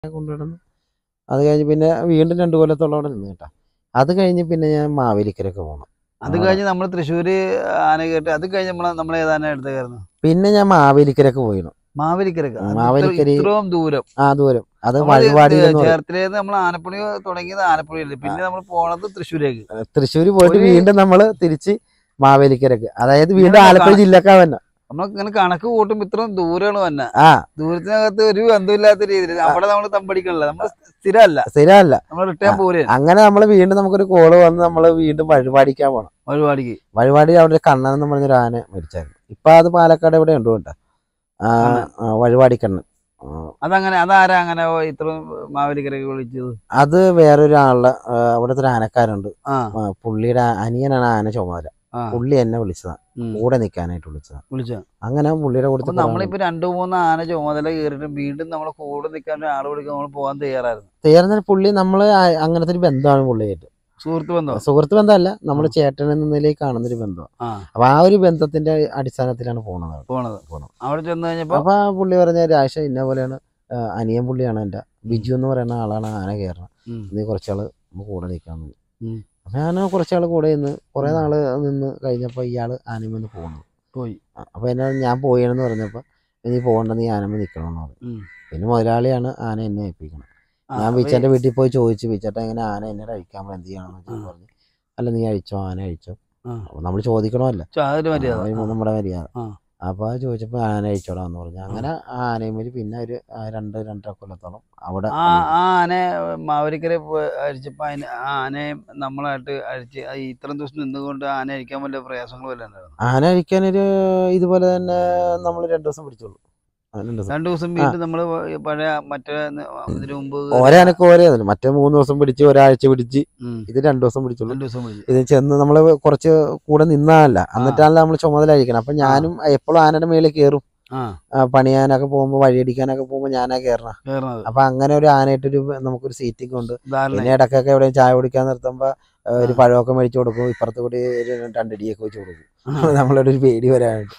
കൊണ്ടുവിടുന്നു അത് കഴിഞ്ഞ് പിന്നെ വീണ്ടും രണ്ട് കൊല്ലത്തോളം അവിടെ നിന്ന് കേട്ടോ അത് കഴിഞ്ഞ് പിന്നെ ഞാൻ മാവേലിക്കരൊക്കെ പോകണം അത് കഴിഞ്ഞ് നമ്മൾ തൃശ്ശൂര് ആന കേട്ട് അത് കഴിഞ്ഞ് നമ്മൾ നമ്മൾ ഏതാന എടുത്തായിരുന്നു പിന്നെ ഞാൻ മാവേലിക്കരൊക്കെ പോയിരുന്നു മാവേലിക്കരക്ക് അത് ഇത്ര- മാവേലിക്കര- ഇത്രയും ദൂരം ആ ദൂരം അത് നമ്മള് വഴിപാടിയിൽ എന്ന് പറയും. ചേർത്തലേന്ന് നമ്മൾ ആനപ്പുഴ തുടങ്ങിയത് ആനപ്പുഴയല്ലേ പിന്നെ നമ്മൾ പോണത് തൃശ്ശൂരേക്ക് തൃശ്ശൂർ പോയിട്ട് ഒരു- വീണ്ടും നമ്മള് തിരിച്ച് മാവേലിക്കരക്ക് അതായത് വീണ്ടും ഇങ്ങനെ ആലപ്പുഴ കാണാൻ- ജില്ലക്കാ തന്നെ നമ്മൾ ഇങ്ങനെ കണക്ക് കൂട്ടുമ്പോ ഇത്രയും ദൂരമാണ് വന്നെ ആ ദൂരത്തിനകത്ത് ഒരു ബന്ധമില്ലാത്ത രീതിയിൽ അവിടെ നമ്മൾ തമ്പടിക്കണില്ല നമ്മൾ സ്ഥിരമല്ല സ്ഥിരമല്ല നമ്മൾ റിട്ടേൺ പോരെ അങ്ങനെ നമ്മൾ വീണ്ടും നമുക്കൊരു കോള് വന്ന് നമ്മൾ വീണ്ടും വഴിപാടിക്കാൻ പോകണം പരിപാടിക്ക് വഴിപാടി അവിടെ ഒരു കണ്ണൻ എന്ന് പറഞ്ഞൊരു ആന മരിച്ചായിരുന്നു ഇപ്പൊ അത് പാലക്കാട് എവിടെ ഉണ്ട് കേട്ടോ ആ, ആണ്. ആ, വഴിപാടിക്കണ്ണൻ ആ, അതങ്ങനെ അതാരാ അങ്ങനെ ഇത്രയും മാവേലിക്കരക്ക് വിളിച്ചത് അത് വേറൊരാളുടെ ആ, അവിടുത്തെ ഒരു ആനക്കാരുണ്ട് ആ ആ, പുള്ളിയുടെ അനിയനാണ് ആന ചുമതല ആ പുള്ളി എന്നെ വിളിച്ചതാണ് ഉം. കൂടെ നിൽക്കാനായിട്ട് വിളിച്ചതാണ് വിളിച്ച അങ്ങനെ പുള്ളിയുടെ അപ്പൊ കൊടുത്ത് നമ്മളിപ്പോ രണ്ടു മൂന്ന് ആന ചുമതല കയറിയിട്ട് വീണ്ടും നമ്മളെ കൂടെ നിൽക്കാൻ ആള് വിളിക്കാൻ നമ്മൾ പോകാൻ തയ്യാറായിരുന്നു തീർന്ന പുള്ളി നമ്മള് ആ- അങ്ങനത്തെ ഒരു ബന്ധമാണ് പുള്ളിയായിട്ട് സുഹൃത്ത് ബന്ധം സുഹൃത്ത് ബന്ധമല്ല നമ്മൾ ചേട്ടൻ എന്ന നിലയിൽ കാണുന്ന ഒരു ബന്ധമാണ് ആ അപ്പൊ ആ ഒരു ബന്ധത്തിന്റെ അടിസ്ഥാനത്തിലാണ് പോണത് അവിടെ. പോണത് പോണം. അവിടെ ചെന്ന് കഴിഞ്ഞപ്പോ അപ്പൊ ആ പുള്ളി പറഞ്ഞ രാശ ഇന്ന പോലെയാണ് ആ, അനിയൻ പുള്ളിയാണ് എൻ്റെ ബിജു എന്ന് പറയുന്ന ആളാണ് ആന കയറണം ഉം. നീ കുറച്ചാള് നമുക്ക് കൂടെ നിൽക്കാന്ന് ഉം. അപ്പൊ ഞാൻ കുറച്ചാള് കൂടെ നിന്ന് കുറെ ഉം. നാള് നിന്ന് കഴിഞ്ഞപ്പോ ഇയാള് ആനമേന്ന് പോകുന്നു പോയി അപ്പൊ എന്നെ ഞാൻ പോയെന്ന് പറഞ്ഞപ്പോ നീ പോകണ്ട നീ ആനമേ നിൽക്കണമെന്ന് പറഞ്ഞു ഉം. പിന്നെ മുതലാളിയാണ് ആന എന്നെ ഏൽപ്പിക്കണം ആ, ഞാൻ അപ്പൊ വിച്ചന്റെ വീട്ടിൽ പോയി ചോദിച്ചു വിച്ചേട്ടാ എങ്ങനെ ആന എന്നെ കഴിക്കാൻ എന്ത് ചെയ്യണമെന്ന് വെച്ചാൽ ആ. പറഞ്ഞു അല്ല നീ അഴിച്ചോ ആന അഴിച്ചോ ആ. അപ്പൊ നമ്മൾ ചോദിക്കണമല്ല ചോ, അതൊരു മര്യാദ ആ, നമ്മുടെ മര്യാദ ആ. അപ്പൊ അത് ചോദിച്ചപ്പോ ആന അഴിച്ചോടാന്ന് പറഞ്ഞു അങ്ങനെ ആ ആനയുമേൽ പിന്നെ ഒരു ആ രണ്ട് രണ്ടര കൊല്ലത്തോളം അവിടെ ആ ആ ആന മാവരിക്കര അടിച്ചപ്പോ അതിന് ആ ആനയെ നമ്മളായിട്ട് അഴിച്ച് ആ ഇത്രയും ദിവസം നിന്നുകൊണ്ട് ആന അഴിക്കാൻ വല്ല പ്രയാസങ്ങൾ വല്ല ഉണ്ടായിരുന്നു ആന അഴിക്കാനൊരു ഇതുപോലെ തന്നെ നമ്മൾ രണ്ടു ദിവസം പിടിച്ചോളൂ ആ, രണ്ട് ദിവസം രണ്ടു ദിവസം വീണ്ടും നമ്മള് പഴയ മറ്റേ ഇതിനു മുമ്പ് ഓരോ ആനക്ക് ഓരോ ഇതില്ല. മറ്റേ മൂന്ന് ദിവസം പിടിച്ച് ഒരാഴ്ച പിടിച്ച് ഉം. ഇത് രണ്ടു ദിവസം പിടിച്ചോളൂ രണ്ടു ദിവസം വിളിച്ചു ഇത് ചെന്ന് നമ്മൾ കുറച്ച് കൂടെ നിന്നാലല്ല എന്നിട്ടാണല്ലോ നമ്മൾ ചുമതല അഴിക്കണം അപ്പൊ ഞാനും എപ്പോഴും ആനയുടെ മേളിൽ കയറും ആ ആ, പണിയാനൊക്കെ പോകുമ്പോൾ വഴിയടിക്കാനൊക്കെ പോകുമ്പോൾ ഞാനാ കയറണം കേറണത് അപ്പൊ അങ്ങനെ ഒരു ആനയായിട്ടൊരു നമുക്കൊരു സീറ്റിംഗ് ഉണ്ട് ധാരണ പിന്നെ ഇടയ്ക്കൊക്കെ എവിടെയും ചായ കുടിക്കാൻ നിർത്തുമ്പോ ആ, ഒരു പഴമൊക്കെ മേടിച്ചു കൊടുക്കും ഇപ്പുറത്ത് കൂടി ഒരു രണ്ടടിയൊക്കെ വെച്ച് കൊടുക്കും നമ്മളോട് ഒരു പേടി വരാനുണ്ട്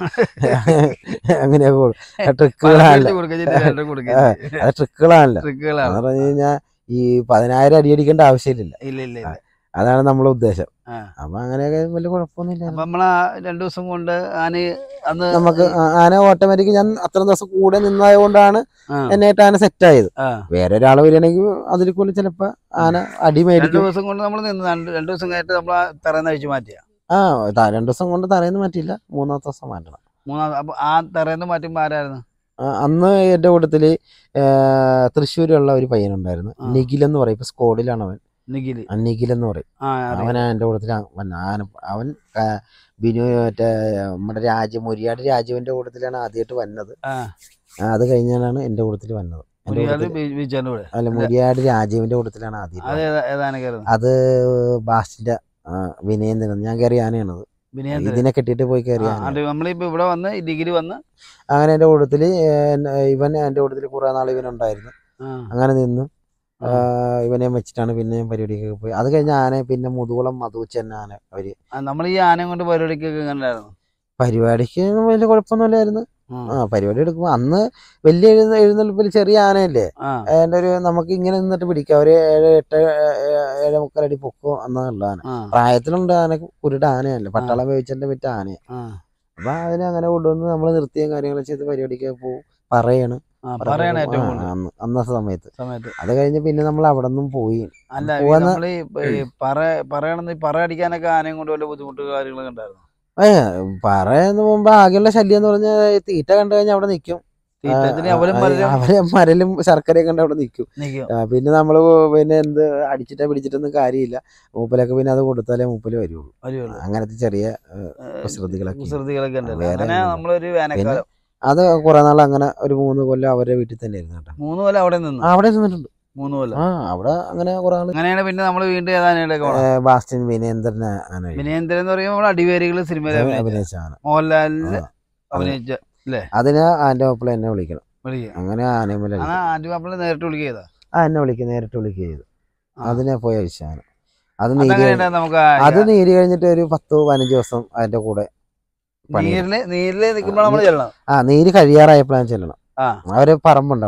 അങ്ങനെയൊക്കെ കൊടുക്കും ട്രിക്കുകളല്ല അത് ട്രിക്കുകളാണല്ലോ ട്രിക്കുകളാണ് എന്ന് പറഞ്ഞു കഴിഞ്ഞാൽ ഈ പതിനായിരം അടി അടിക്കേണ്ട ആവശ്യമില്ല ഇല്ല ഇല്ല ഇല്ല അതാണ് നമ്മളെ ഉദ്ദേശം ആ. അപ്പൊ അങ്ങനെയൊക്കെ വലിയ കുഴപ്പമൊന്നുമില്ല അപ്പൊ നമ്മളാ രണ്ടു ദിവസം കൊണ്ട് ആന അന്ന് നമുക്ക് ആ- ആന ഓട്ടോമാറ്റിക് ഞാൻ അത്ര ദിവസം കൂടെ നിന്നായത് കൊണ്ടാണ് ആ, എന്നായിട്ട് ആന സെറ്റ് ആയത് ആ. വേറെ ഒരാൾ വരികയാണെങ്കിൽ അതിൽ കൂടുതൽ ചിലപ്പോ ആന അടി രണ്ടു മേടിക്കും ദിവസം കൊണ്ട് നമ്മൾ നിന്ന് രണ്ട് രണ്ടു ദിവസം കഴിഞ്ഞിട്ട് നമ്മൾ തറന്ന് അഴിച്ചു മാറ്റിയ ആ ത- രണ്ടു ദിവസം കൊണ്ട് തറയുന്ന മാറ്റിയില്ല മൂന്നാമത്തെ ദിവസം മാറ്റണം മൂന്നാം അപ്പൊ ആ തറന്ന് മാറ്റുമ്പോ ആരായിരുന്നു ആ, അന്ന് എൻ്റെ കൂട്ടത്തില് ഏ, തൃശ്ശൂരുള്ള ഒരു പയ്യനുണ്ടായിരുന്നു ആ. നിഖിൽ എന്ന് പറയും ഇപ്പൊ സ്കോഡിലാണ് അവൻ നിഖില് ആ നിഖിൽ എന്ന് പറയും ആ അറിയാം. അവനാ എൻ്റെ കൂട്ടത്തിൽ അവൻ ആന- അവൻ ആ, ബിനു മറ്റേ നമ്മുടെ രാജ്യം മുരിയാട് രാജുവിന്റെ കൂട്ടത്തിലാണ് ആദ്യമായിട്ട് വന്നത് ആ ആ, അത് കഴിഞ്ഞാലാണ് എൻ്റെ കൂട്ടത്തിൽ വന്നത് എൻ്റെ മുരിയാട് കൂട്ടത്തിൽ ബീ- ബീച്ചാന്റെ കൂടെ അല്ല മുരിയാട് രാജീവിന്റെ കൂട്ടത്തിലാണ് ആദ്യം അത് ഏതാ- ഏതാണ് കയറുന്നത് അത് ബാസ്റ്റിന്റെ ആ, വിനയേന്ദ്രൻ ഞാൻ കയറിയ ആനയാണത് വിനയേന്ദ്രൻ ഇതിനെ കെട്ടിയിട്ട് പോയി കയറിയ ആ, ആന അത് നമ്മളിപ്പോ ഇവിടെ വന്ന് ഈ ഡിഗ്രി വന്ന് അങ്ങനെ എൻ്റെ കൂട്ടത്തില് ഏ, ഇവൻ എൻ്റെ കൂട്ടത്തിൽ കുറെ നാൾ ഇവനുണ്ടായിരുന്നു ആ, അങ്ങനെ നിന്ന് ആ. ആ, ഇവനെ വെച്ചിട്ടാണ് പിന്നെ ഞാൻ പരിപാടിക്കൊക്കെ പോയി അത് കഴിഞ്ഞ ആന പിന്നെ മുതുകുളം മധുച്ചൻ ആന അവര് ആ, നമ്മൾ ഈ ആനയും കൊണ്ട് പരിപാടിക്കൊക്കെ എങ്ങനെ ഉണ്ടായിരുന്നു പരിപാടിക്ക് വലിയ കുഴപ്പമൊന്നുമില്ലായിരുന്നു ഉം. ആ പരിപാടി എടുക്കുമ്പോൾ അന്ന് വലിയ എഴുന്ന എഴുന്നള്ളിപ്പിൽ ചെറിയ ആനയല്ലേ ആ അതിൻ്റെ ഒരു നമുക്ക് ഇങ്ങനെ നിന്നിട്ട് പിടിക്കാം ഒരു ഏഴ് എട്ട് ഏ- ഏഴ് മുക്കാലടി പൊക്കോ എന്നുള്ള ആന ആ പ്രായത്തിലുണ്ട് ആന കുരുടെ ആനയല്ലേ പട്ടാളം വേവിച്ചതിന്റെ വിറ്റ ആനയാ ആ അപ്പൊ അതിനെ അങ്ങനെ കൊണ്ടുവന്ന് നമ്മൾ നിർത്തിയ കാര്യങ്ങൾ ചെയ്ത് പരിപാടിക്ക് പോകും പറയാണ് ആ പറയണ ഏറ്റവും ആ, കൂടുതൽ അന്ന് അന്നത്തെ സമയത്ത് സമയത്ത് അത് കഴിഞ്ഞ് പിന്നെ നമ്മൾ അവിടെ നിന്നും പോയി അല്ല പോവാന്ന് നമ്മൾ ഈ പറ പറയണെന്ന് ഈ പറ അടിക്കാനൊക്കെ ആനയും കൊണ്ട് വല്ല ബുദ്ധിമുട്ട് കാര്യങ്ങളൊക്കെ ഉണ്ടായിരുന്നു ഏ പറയുന്ന മുമ്പ് ആകെയുള്ള ശല്യം എന്ന് പറഞ്ഞാൽ തീറ്റ കണ്ടു കഴിഞ്ഞാൽ അവിടെ നിൽക്കും തീറ്റത്തിന് അവലും പലരും അവരെ മരലും ശർക്കരയും കണ്ട് അവിടെ നിൽക്കും നിൽക്കും ആ, പിന്നെ നമ്മള് പിന്നെ എന്ത് അടിച്ചിട്ടാ പിടിച്ചിട്ടൊന്നും കാര്യമില്ല മൂപ്പലൊക്കെ പിന്നെ അത് കൊടുത്താലേ മൂപ്പല് വരുള്ളൂ വരുമല്ലോ അങ്ങനത്തെ ചെറിയ കുസൃതികളൊക്കെ ഉണ്ട്. കുസൃതികളൊക്കെ ഉണ്ടല്ലോ വേറെ അങ്ങനെ ഒന്നും നമ്മളൊരു വേനൽക്കാലം അത് കുറെ നാൾ അങ്ങനെ ഒരു മൂന്ന് കൊല്ലം അവരുടെ വീട്ടിൽ തന്നെ ആയിരുന്നു കേട്ടോ മൂന്ന് കൊല്ലം അവിടെ നിന്ന് ആ, അവിടെ നിന്നിട്ടുണ്ട് മൂന്ന് കൊല്ലം ആ അവിടെ അങ്ങനെ കുറെ ആള് അങ്ങനെയാണ് പിന്നെ നമ്മൾ വീണ്ടും ഏതാനയിലൊക്കെ പോണം ബാസ്റ്റിൻ വിനേന്ദ്രൻ ആന വിനയേന്ദ്രൻ എന്ന് പറയുമ്പോൾ നമ്മൾ അടിവേരികൾ സിനിമയിൽ അഭിനയിച്ച അഭിനയിച്ച ആന മോഹൻലാലില് ആ. അഭിനയിച്ച അതിന് ആന്റെ ഒപ്പിള എന്നെ വിളിക്കണം വിളിക്കുക അങ്ങനെ ആനയുമ്പോൾ ആ ആന്റി മാപ്പിള നേരിട്ട് വിളിക്കുക ചെയ്താ ആ എന്നെ വിളിക്കും നേരിട്ട് വിളിക്കുക ചെയ്തു ആ. അതിനെ പോയി അയച്ച ആന അത് നീര് അതങ്ങനെ കഴിഞ്ഞ്- നമുക്ക് അത് നീര് കഴിഞ്ഞിട്ട് ഒരു പത്ത് പതിനഞ്ച് ദിവസം അതിന്റെ കൂടെ പണി നീരില് നീരില് നിൽക്കുമ്പോൾ നമ്മൾ ചെല്ലണം ആ നീര് കഴിയാറായപ്പോഴാണ് ചെല്ലണം ആ അവര് പറമ്പുണ്ട് അവിടെ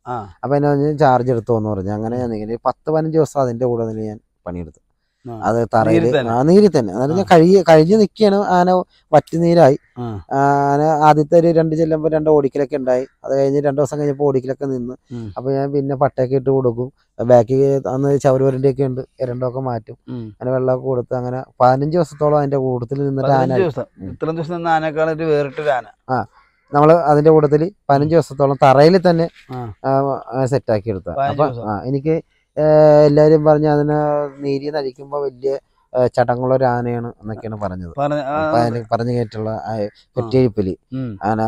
ആ അപ്പൊ എന്നെ പറഞ്ഞ് ചാർജ് എടുത്തോന്ന് പറഞ്ഞു അങ്ങനെ ഞാൻ ഇങ്ങനെ പത്ത് പതിനഞ്ച് ദിവസം അതിന്റെ കൂടെ തന്നെ ഞാൻ പണിയെടുത്തു ആ. അത് തറയിൽ നീരിൽ തന്നെ? ആ നീരിൽ തന്നെ അതായത് ഞാൻ കഴി കഴിഞ്ഞ് നിൽക്കുകയാണ് ആന വറ്റുനീരായി ആ ആന ആദ്യത്തെ ഒരു രണ്ട് ചെല്ലുമ്പോൾ രണ്ട് ഓടിക്കലൊക്കെ ഉണ്ടായി അത് കഴിഞ്ഞ് രണ്ട് ദിവസം കഴിഞ്ഞപ്പോൾ ഓടിക്കലൊക്കെ നിന്ന് ഉം. അപ്പൊ ഞാൻ പിന്നെ പട്ടയൊക്കെ ഇട്ട് കൊടുക്കും ബാക്കി അന്ന് ചവരുവരൻ്റെ ഒക്കെ ഉണ്ട് എരണ്ടൊക്കെ മാറ്റും ഉം. അങ്ങനെ വെള്ളമൊക്കെ കൊടുത്ത് അങ്ങനെ പതിനഞ്ച് ദിവസത്തോളം അതിന്റെ കൂട്ടത്തിൽ നിന്നിട്ട് ആന പതിനഞ്ച് ദിവസം ഇത്രയും ദിവസം നിന്ന് ആനക്കാൾ ഒരു വേറിട്ടൊരു ആന നമ്മൾ അതിന്റെ കൂട്ടത്തിൽ പതിനഞ്ച് ദിവസത്തോളം തറയിൽ തന്നെ ആ സെറ്റാക്കി എടുത്ത പതിനഞ്ച് അപ്പൊ ദിവസം. ആ എനിക്ക് ഏ, എല്ലാരും പറഞ്ഞു അതിന് നീരി നരിക്കുമ്പോ വലിയ ഏ, ചടങ്ങുള്ള ഒരു ആനയാണ് എന്നൊക്കെയാണ് പറഞ്ഞത് പറഞ്ഞ ആ, അപ്പൊ അതിന് പറഞ്ഞു കേട്ടുള്ള ആ കെട്ടിയെഴുപ്പില് ഉം. ആന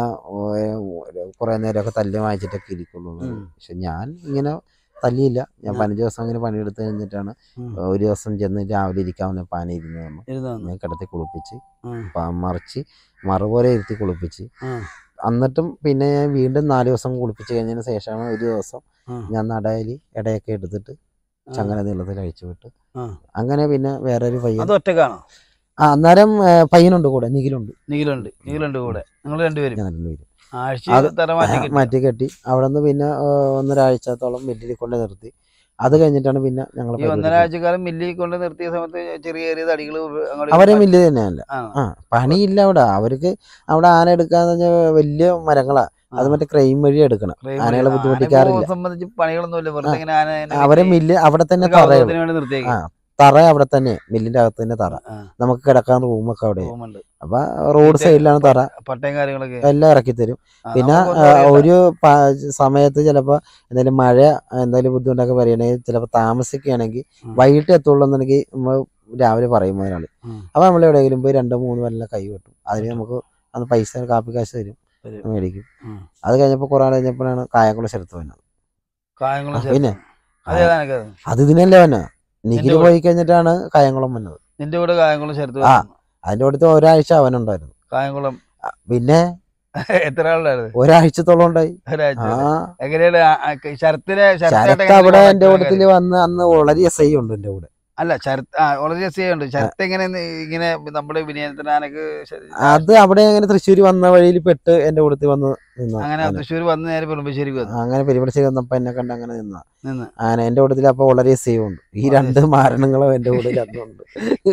കുറെ നേരമൊക്കെ തല്ല് വാങ്ങിച്ചിട്ടൊക്കെ ഇരിക്കുള്ളൂ ഉം. പക്ഷെ ഞാൻ ഇങ്ങനെ തല്ലിയില്ല ഞാൻ ആ. പതിനഞ്ച് ദിവസം ഇങ്ങനെ പണിയെടുത്ത് കഴിഞ്ഞിട്ടാണ് ഉം. ഒരു ദിവസം ചെന്ന് രാവിലെ ഇരിക്കാവുന്ന പാന ഇരുന്ന് വന്നു ഇരുന്ന് വന്നു. ഞാൻ കിടത്തി കുളിപ്പിച്ച് ഉം. പ- മറിച്ച് മറുപോലെ ഇരുത്തി കുളിപ്പിച്ച് ആ, എന്നിട്ടും പിന്നെ ഞാൻ വീണ്ടും നാല് ദിവസം കുളിപ്പിച്ച് കഴിഞ്ഞതിന് ശേഷമാണ് ഒരു ദിവസം ആ, ഞാൻ നടയിൽ ഇടയൊക്കെ എടുത്തിട്ട് ആ. ചങ്ങല നീളത്തിൽ അഴിച്ചു വിട്ട് ആ. അങ്ങനെ പിന്നെ വേറൊരു പയ്യൻ അത് ഒറ്റക്കാണോ ആ അന്നേരം ഏ, പയ്യനുണ്ട് കൂടെ നിഖിലുണ്ട് നീലുണ്ട് നീലുണ്ട് കൂടെ നിങ്ങൾ രണ്ടുപേരും ഞാൻ രണ്ടുപേരും ആഴ്ച അത് തര മാറ്റി കിട്ടി. മാറ്റി കെട്ടി അവിടെ നിന്ന് പിന്നെ ഏ, ഒന്നരാഴ്ചത്തോളം മില്ലിൽ കൊണ്ട് നിർത്തി അത് കഴിഞ്ഞിട്ടാണ് പിന്നെ ഞങ്ങൾ ഈ ഒന്നര ആഴ്ചക്കാലം മില്ലിൽ കൊണ്ട് നിർത്തിയ സമയത്ത് ചെറിയ ചെറിയ തടികൾ അങ്ങോട്ട് അവരെ മില്ല് തന്നെയല്ല ആ, ആ പണിയില്ല അവിടെ അവർക്ക് അവിടെ ആന എടുക്കാന്ന് പറഞ്ഞാൽ വലിയ മരങ്ങളാ അത് ആ. മറ്റേ ക്രെയിം വഴി എടുക്കണം frame ആനകളെ ആന ബുദ്ധിമുട്ടിക്കാറില്ല. ഇപ്പോ സംബന്ധിച്ച് പണികളൊന്നുമില്ല വെറുതെ ഇങ്ങനെ ആന ഇങ്ങനെ അവരെ കെട്ടി മില്ല് അവിടെ തന്നെ ഒരു തറയുള്ളൂ കൗതുകത്തിന് വേണ്ടി നിർത്തിയേക്ക്. ആ തറ അവിടെ തന്നെ മില്ലിന്റെ അകത്ത് തന്നെ തറ ആ, നമുക്ക് കിടക്കാൻ റൂമൊക്കെ അവിടെ റൂമുണ്ട്. അപ്പൊ റോഡ് ഇത് സൈഡിലാണ് തറ പട്ടയും കാര്യങ്ങളൊക്കെ എല്ലാം ഇറക്കി തരും ആ, പിന്നെ നമുക്കൊന്നും ആ, അറിയണ്ട. ഒരു പ- സമയത്ത് ചിലപ്പോ എന്തെങ്കിലും മഴ എന്തെങ്കിലും ബുദ്ധിമുട്ടൊക്കെ പറയണെങ്കിൽ ചിലപ്പോൾ താമസിക്കുകയാണെങ്കിൽ ഉം. വൈകിട്ട് എത്തുള്ളൂ എന്നുണ്ടെങ്കിൽ നമ്മൾ രാവിലെ പറയും ഒരാള് ഉം. അപ്പൊ നമ്മൾ എവിടെയെങ്കിലും പോയി രണ്ടോ മൂന്ന് വല്ല കൈ വെട്ടും അതിന് നമുക്ക് അന്ന് പൈസ കാപ്പി കാശ് തരും തരും. മേടിക്കും ഉം. അത് കഴിഞ്ഞപ്പോൾ കുറെ നാൾ കഴിഞ്ഞപ്പോഴാണ് കായംകുളം സ്ഥലത്ത് വന്നത് കായംകുളം ആ, ചേർത്ത്. പിന്നെ അത് ഏതാ നിനക്കത്? അത് ഇതിനല്ലേ വന്നത് നിഖിൽ നിന്റെ പോയി കഴിഞ്ഞിട്ടാണ് കായംകുളം വന്നത് നിന്റെ കൂടെ കായംകുളം ചേർത്ത് ആ. വരുന്നു. അതിന്റെ അടുത്ത് ഒരാഴ്ച അവനുണ്ടായിരുന്നു കായംകുളം ആ, പിന്നെ എത്ര ആളുണ്ടായിരുന്നു ഒരാഴ്ചത്തോളം ഉണ്ടായി ഒരാഴ്ച ആ എങ്ങനെയാണ് ആ- ആ ശരത്തിനെ ശരത്തായിട്ട് ശരത്ത് എങ്ങനെ അവിടെ contact എന്റെ ആക്കാൻ കൂട്ടത്തില് വന്ന് അന്ന് വളരെ എസ് ഐ ഉണ്ട് എന്റെ കൂടെ അല്ല ശരത്ത് ആ വളരെ രസമുണ്ട് ശരത്ത് എങ്ങനെ നി- ഇങ്ങനെ നമ്മുടെ വിനയത്തിന് ആനക്ക് ശ- അത് അവിടെ അങ്ങനെ തൃശ്ശൂര് വന്ന വഴിയിൽ പെട്ട് എന്റെ കൂട്ടത്തിൽ വന്ന് നിന്ന അങ്ങനെ ആന. തൃശ്ശൂർ വന്ന് നേരെ പെരുമ്പശ്ശേരിക്ക് വന്നു അങ്ങനെ പെരുപടിച്ച് വന്നപ്പോ എന്നെ കണ്ട് അങ്ങനെ നിന്ന നിന്ന് ആന എന്റെ കൂട്ടത്തിൽ അപ്പൊ വളരെ സേവ് ഉണ്ട് ഈ വളരെ രണ്ട് മാരണങ്ങളും എന്റെ കൂടെ അന്നുണ്ട്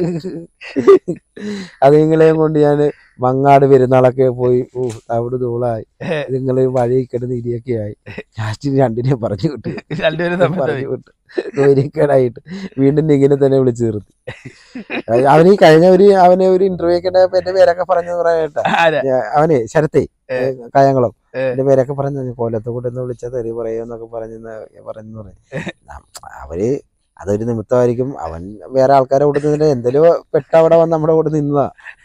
അത് നിങ്ങളെയും കൊണ്ട് ഞാൻ മങ്ങാട് പെരുന്നാളൊക്കെ പോയി ഊ, അവിടെ ധൂളായി നിങ്ങള് വഴി കിടന്ന് ഇരിയൊക്കെ ആയി ലാസ്റ്റ് രണ്ടിനെ പറഞ്ഞു വിട്ടു രണ്ടുപേരും തമ്മിൽ പറഞ്ഞു വിട്ടു തൊരിക്കേടായിട്ട് വീണ്ടും ഇങ്ങനെ തന്നെ വിളിച്ചു നിർത്തി അവന് ഈ കഴിഞ്ഞ ഒരു അവനെ ഒരു ഇന്റർവ്യൂ ഒക്കെ ഉണ്ടായപ്പോ എന്റെ പേരൊക്കെ പറഞ്ഞു പറയട്ടെ ആരാ? അവനെ ശരത്തെ ഏ. കായംകുളം ഏ. എന്റെ പേരൊക്കെ പറഞ്ഞു കോലത്തെ കൂടെ ഒന്ന് വിളിച്ചാൽ തെറി പറയുമെന്നൊക്കെ പറഞ്ഞു പറഞ്ഞു പറയും അവര് അതൊരു നിമിത്തമായിരിക്കും അവൻ വേറെ ആൾക്കാരെ കൂടെ നിന്നിട്ട് എന്തെല്ലോ പെട്ട അവിടെ വന്ന് നമ്മുടെ കൂടെ നിന്നതാ